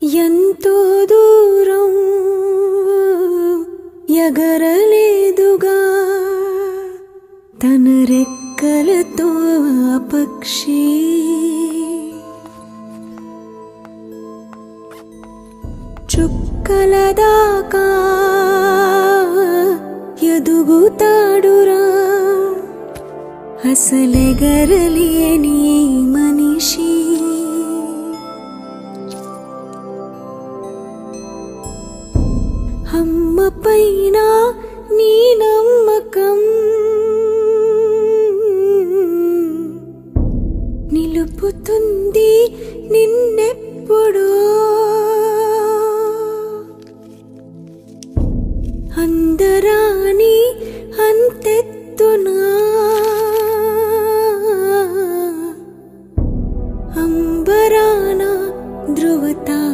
ఎంతో దూరం ఎగరలేదుగా తన రెక్కలతో ఆ పక్షి చుక్కల దాకా ఎదుగుతాడురా అసలెగరలేని మనిషి అమ్మ పైన నీ నమ్మకం నిలుపుతుంది నిన్నెప్పుడో అందరాని అంతెత్తునా అంబరాన ధృవతా